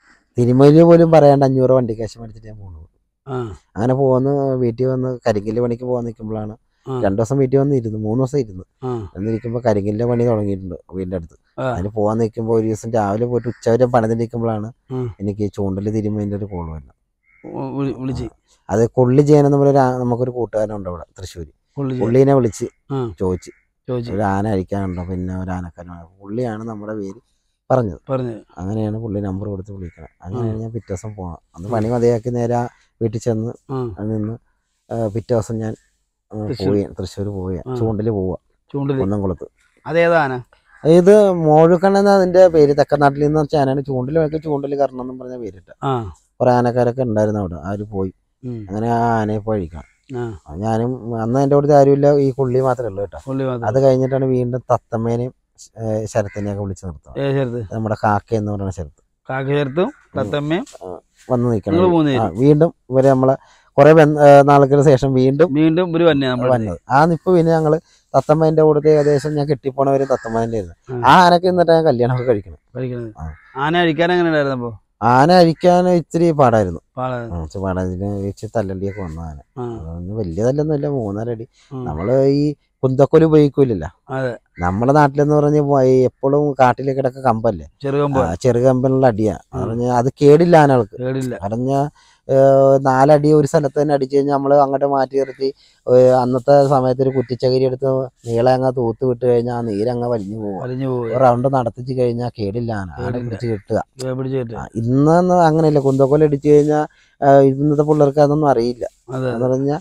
തിരുമല പോലും പറയാണ്ട് അഞ്ഞൂറ് വണ്ടി കാശ് മേടിച്ചിട്ട് ഞാൻ പോകുന്നത് ആ അങ്ങനെ പോകുന്ന വീട്ടിൽ വന്ന് കരിങ്കല്ല് പണിക്ക് പോകാൻ നിൽക്കുമ്പോഴാണ് ആ. രണ്ടു ദിവസം വീട്ടിൽ വന്ന് ഇരുന്നു മൂന്ന് ദിവസം ഇരുന്നു ആ എന്നിരിക്കുമ്പോൾ കരിങ്കല്ലിൻ്റെ പണി തുടങ്ങിയിട്ടുണ്ട് വീടിൻ്റെ അടുത്ത് ആ. അതിന് പോകാൻ നിൽക്കുമ്പോൾ ഒരു ദിവസം രാവിലെ പോയിട്ട് ഉച്ചവരെ പണിതിരിക്കുമ്പോഴാണ് ഉം. എനിക്ക് ചൂണ്ടൽ തിരുമേൻ്റെ ഒരു കോൾ വരുന്നത് ഉ- വിളി- വിളിച്ച് അത് കൊള്ളി ചെയ്യാൻ നമ്മൾ നമുക്കൊരു കൂട്ടുകാരനുണ്ട് അവിടെ തൃശ്ശൂർ വിളിച്ച് പുള്ളീനെ വിളിച്ച് ആ. ചോദിച്ച് ചോദിച്ചു ഒരു ആന അഴിക്കാനുണ്ടോ പിന്നെ ഒരു ആനക്കാരനാണ് പുള്ളിയാണ് നമ്മുടെ പേര് പറഞ്ഞത് പറഞ്ഞു അങ്ങനെയാണ് പുള്ളി നമ്പർ കൊടുത്ത് വിളിക്കണം അങ്ങനെയാണ് ഞാൻ പിറ്റേ ദിവസം പോകണം അന്ന് പണി മതിയാക്കി നേരെ ആ വീട്ടിൽ ചെന്ന് ആ അത് നിന്ന് ആ, പിറ്റേ ദിവസം ഞാൻ ആ, തൃശ്ശൂർ. പോയി തൃശ്ശൂർ പോയി ആ. ചൂണ്ടൽ പോവുക ചൂണ്ടല് കുന്നംകുളത്ത് അതേതാ ആന ഇത് മോഴുക്കണ്ണെന്ന അതിന്റെ പേര് തെക്കനാട്ടിൽ നിന്ന് വെച്ചാൽ ചൂണ്ടൽ വെച്ച് ചൂണ്ടൽ കറണം എന്നും പറഞ്ഞ പേരിട്ട ആ കുറെ ആനക്കാരൊക്കെ ഉണ്ടായിരുന്നു അവിടെ അവര് പോയി ഉം. അങ്ങനെ ആ ആനയെ പോയി അഴിക്കണം ആ ഞാനും അന്ന് എൻ്റെ അടുത്ത് ആരുമില്ല ഈ പുള്ളി മാത്രമേ ഉള്ളൂ കേട്ടോ പുള്ളി മാത്രം അത് കഴിഞ്ഞിട്ടാണ് വീണ്ടും തത്തമ്മേനെയും ഏഹ്, ശരത്തിനെയൊക്കെ വിളിച്ച് നിർത്തുന്നത് ഏ ചേർത്ത് നമ്മുടെ കാക്ക എന്ന് പറയുന്ന ശരത്ത് കാക്ക ചേർത്തും തത്തമ്മയും വന്ന് നിൽക്കണം നിങ്ങൾ മൂന്ന് ആ, വീണ്ടും ഇവരെ നമ്മളെ കുറെ നാളുകൾക്ക് ശേഷം വീണ്ടും വീണ്ടും ഒരു വന്യ നമ്മൾ വന്നത് ആ നിപ്പ് പിന്നെ ഞങ്ങള് തത്തമ്മേന്റെ കൂടെ ഏകദേശം ഞാൻ കെട്ടിപ്പോണവര് തത്തമ്മേന്റെ ആയിരുന്നു ഉം. ആ ആനക്ക് എന്നിട്ട് ഞാൻ കല്യാണമൊക്കെ കഴിക്കണം കഴിക്കുന്നത് ആ. ആന അഴിക്കാൻ എങ്ങനെ ഉണ്ടായിരുന്നു അപ്പൊ ആന അഴിക്കാൻ ഇത്തിരി പാടായിരുന്നു പാള ആ, ഇച്ചിരി പാടാതിന് ഇച്ചിരി തല്ലണ്ടിയൊക്കെ വന്ന ആന ആ അതൊന്നും വലിയ തല്ലൊന്നും ഇല്ല മൂന്നരടി ഉം. നമ്മള് ഈ കുന്തക്കൊല് ഉപയോഗിക്കൂലല്ലോ അതെ. നമ്മുടെ നാട്ടിലെന്ന് പറഞ്ഞ എപ്പോഴും കാട്ടിലെ കിടക്ക കമ്പല്ലേ ചെറുകമ്പ് ആ, ചെറുകമ്പനുള്ള അടിയാ പറഞ്ഞ അത് കേടില്ല ആനകൾക്ക് കേടില്ല പറഞ്ഞ ഏഹ് നാലടി ഒരു സ്ഥലത്ത് തന്നെ അടിച്ചു കഴിഞ്ഞാൽ നമ്മൾ അങ്ങോട്ട് മാറ്റി നിർത്തി ഏഹ് അന്നത്തെ സമയത്ത് ഒരു കുറ്റിച്ചകിരി എടുത്ത് നീളെ അങ്ങ് തൂത്ത് വിട്ട് കഴിഞ്ഞാൽ ആ നീരങ്ങ് വലിഞ്ഞു പോകും വലിഞ്ഞു ഒരു പോയി റൗണ്ട് നടത്തിച്ച് കഴിഞ്ഞാൽ കേടില്ല ആന ആന കേടില്ല. പിടിച്ച് കിട്ടുക പിടിച്ചു കയറ്റി ആ, ഇന്നൊന്നും അങ്ങനെയല്ല കുന്തക്കോല ഇടിച്ചു കഴിഞ്ഞാൽ ഇന്നത്തെ പിള്ളേർക്ക് അതൊന്നും അറിയില്ല അതെ എന്ന് പറഞ്ഞാൽ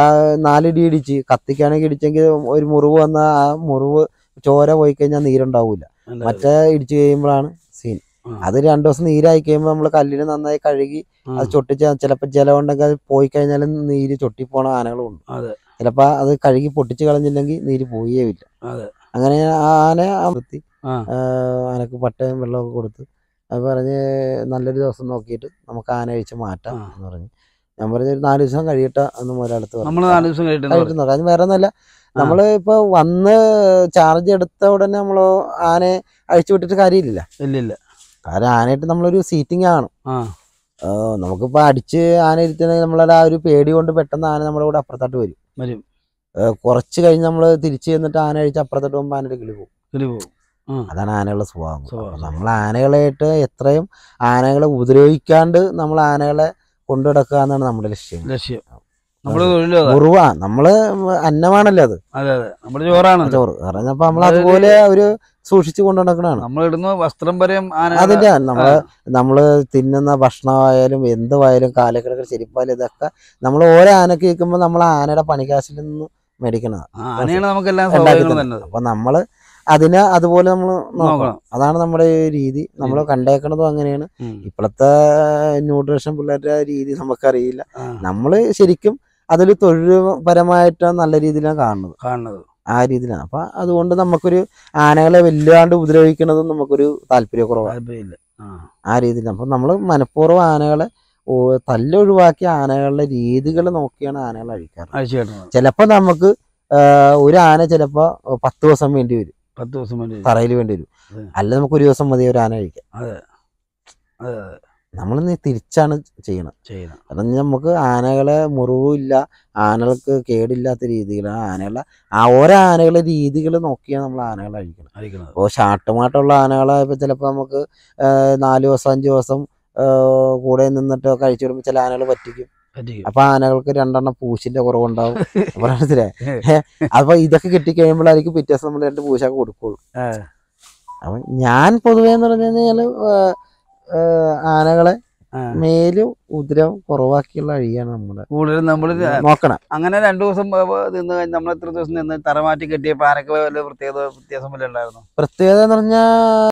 നാലിടി ഇടിച്ച് കത്തിക്കാണെങ്കിൽ ഇടിച്ചെങ്കിൽ ഒരു മുറിവ് വന്നാൽ ആ മുറിവ് ചോര പോയി കഴിഞ്ഞാൽ നീരുണ്ടാവൂല അതെ. മറ്റേ ഇടിച്ചു കഴിയുമ്പോഴാണ് സീൻ ആ. അത് രണ്ടു ദിവസം നീരായി കഴിയുമ്പോൾ നമ്മൾ കല്ലിന് നന്നായി കഴുകി ആ, അത് ചൊട്ടിച്ച് ചിലപ്പോൾ ജലം ഉണ്ടെങ്കിൽ അത് പോയി കഴിഞ്ഞാൽ നീര് ചൊട്ടിപ്പോണ ആനകളും ഉണ്ട് അതെ ചിലപ്പോൾ അത് കഴുകി പൊട്ടിച്ച് കളഞ്ഞില്ലെങ്കിൽ നീര് പോയേ ഇല്ല അതെ അങ്ങനെ ആ ആന വൃത്തി ആ. ആനക്ക് പട്ടയും വെള്ളമൊക്കെ കൊടുത്ത് അത് പറഞ്ഞ് നല്ലൊരു ദിവസം നോക്കിയിട്ട് നമുക്ക് ആന അഴിച്ച് മാറ്റാം ആ. എന്ന് പറഞ്ഞ് ഞാൻ പറഞ്ഞു ഒരു നാല് ദിവസം കഴിയട്ടെ എന്ന് മുതലെടുത്ത് പറഞ്ഞു. നമ്മള് നാല് ദിവസം കഴിഞ്ഞിട്ട് കഴിയിട്ട് നോക്കാം അത് വേറെ ഒന്നുമല്ല നമ്മള് ഇപ്പൊ വന്ന് ചാർജ് എടുത്ത ഉടനെ നമ്മള് ആനയെ അഴിച്ചു വിട്ടിട്ട് കാര്യമില്ല ഇല്ല ഇല്ല കാരണം ആനയായിട്ട് നമ്മളൊരു സീറ്റിംഗ് ആണ് ആ ആ, നമുക്കിപ്പോ അടിച്ച് ആന ഇരുത്തണമെങ്കിൽ നമ്മളുടെ ആ ഒരു പേടി കൊണ്ട് പെട്ടെന്ന് ആന നമ്മുടെ കൂടെ അപ്പുറത്തോട്ട് വരും വരും ഏ, കുറച്ച് കഴിഞ്ഞ് നമ്മൾ തിരിച്ച് ചെന്നിട്ട് ആന അഴിച്ച് അപ്പുറത്തോട്ട് പോകുമ്പോൾ ആനയുടെ കിളി പോകും കിളി പോകും ആ അതാണ് ആനകളുടെ സ്വഭാവം സ്വഭാവം. നമ്മൾ ആനകളായിട്ട് എത്രയും ആനകളെ ഉപദ്രവിക്കാണ്ട് നമ്മൾ ആനകളെ കൊണ്ടു നടക്കുക എന്നാണ് നമ്മുടെ ലക്ഷ്യം ലക്ഷ്യം നമ്മുടെ തൊഴിലും അതാ മുറിവ നമ്മള് അന്നമാണല്ലോ അത് അതെ അതെ നമ്മുടെ ചോറാണ് ചോറ് പറഞ്ഞപ്പോ നമ്മൾ അതുപോലെ ഒരു സൂക്ഷിച്ചു കൊണ്ടു നടക്കണതാണ് നമ്മൾ ഇടുന്ന വസ്ത്രം വരെയും ആന അതിന്റെ നമ്മള് നമ്മള് തിന്നുന്ന ഭക്ഷണമായാലും എന്തുമായാലും കാലക്കിടക്ക് ചെരിപ്പായാലും ഇതൊക്കെ നമ്മൾ ഓരോ ആനക്ക് കേൾക്കുമ്പോൾ നമ്മൾ ആനയുടെ പണിക്കാശിൽ നിന്ന് മേടിക്കണത് ആനയാണ് നമുക്ക് എല്ലാ ഉണ്ടാക്കി സൗകര്യങ്ങളും തന്നത്. തന്നത് അപ്പൊ നമ്മള് അതിനെ അതുപോലെ നമ്മൾ നോക്കണം നോക്കണം അതാണ് നമ്മുടെ ഈ രീതി നമ്മൾ കണ്ടേക്കണതും അങ്ങനെയാണ് ഉം. ഇപ്പോഴത്തെ ന്യൂട്രീഷൻ പിള്ളേരുടെ രീതി നമുക്കറിയില്ല ആ, നമ്മള് ശരിക്കും അതിൽ തൊഴിൽപരമായിട്ട് നല്ല രീതിയിലാണ് കാണുന്നത് കാണുന്നത് ആ രീതിയിലാണ് അപ്പൊ അതുകൊണ്ട് നമുക്കൊരു ആനകളെ വല്ലാണ്ട് ഉപദ്രവിക്കുന്നതും നമുക്കൊരു താല്പര്യക്കുറവാണ് താല്പര്യമില്ല ആ ആ രീതിയിൽ അപ്പൊ നമ്മൾ മനഃപൂർവ്വം ആനകളെ ഓ- തല്ലൊഴിവാക്കി ആനകളുടെ രീതികൾ നോക്കിയാണ് ആനകളെ അഴിക്കാറ് അഴിച്ചു കെട്ടുന്നത് ചിലപ്പോൾ നമുക്ക് ആ, ഒരു ആന ചിലപ്പോൾ പത്ത് ദിവസം വേണ്ടി വരും പത്ത് ദിവസം വേണ്ടി വരും. തറയിൽ വേണ്ടി വരും അതെ. അല്ല നമുക്ക് ഒരു ദിവസം മതി ഒരു ആന കഴിക്കാൻ അതെ അതെ അതെ നമ്മൾ തിരിച്ചാണ് ചെയ്യണത് ചെയ്യണം കാരണം നമുക്ക് ആനകളെ മുറിവില്ല ആനകൾക്ക് കേടില്ലാത്ത രീതിയിലാണ് ആനകളെ ആ ഓരോ ആനകളെ രീതികൾ നോക്കിയാണ് നമ്മൾ ആനകളെ അഴിക്കണം അഴിക്കണത് അപ്പോൾ ഷാട്ടുമായിട്ടുള്ള ആനകളെ ഇപ്പം ചിലപ്പോൾ നമുക്ക് ആ, നാല് ദിവസം അഞ്ച് ദിവസം ആ, കൂടെ നിന്നിട്ട് കഴിച്ചു വിടുമ്പോൾ ചില ആനകൾ പറ്റിക്കും പറ്റിക്കും അപ്പൊ ആനകൾക്ക് രണ്ടെണ്ണം പൂശിന്റെ കുറവുണ്ടാവും അപ്പൊ മനസ്സിലായി അപ്പൊ ഇതൊക്കെ കിട്ടിക്കഴിയുമ്പോഴായിരിക്കും പിറ്റേ ദിവസം നമ്മൾ രണ്ട് പൂശൊക്കെ കൊടുക്കുള്ളൂ ആ. അപ്പൊ ഞാൻ പൊതുവേ എന്ന് പറഞ്ഞു കഴിഞ്ഞാല് ആ, ആ, ആനകളെ ആ. മേലും ഉദരം കുറവാക്കിയുള്ള അഴിയാണ് നമ്മുടെ കൂടുതലും നമ്മള് നോക്കണം അങ്ങനെ രണ്ടു ദിവസം പ- പ- നിന്ന് കഴിഞ്ഞ് നമ്മൾ എത്ര ദിവസം നിന്ന് തറമാറ്റി കെട്ടിയപ്പോ ആനക്ക് വല്ല പ്രത്യേകത വ്യത്യാസം വല്ല ഉണ്ടായിരുന്നു പ്രത്യേകത എന്ന് പറഞ്ഞാൽ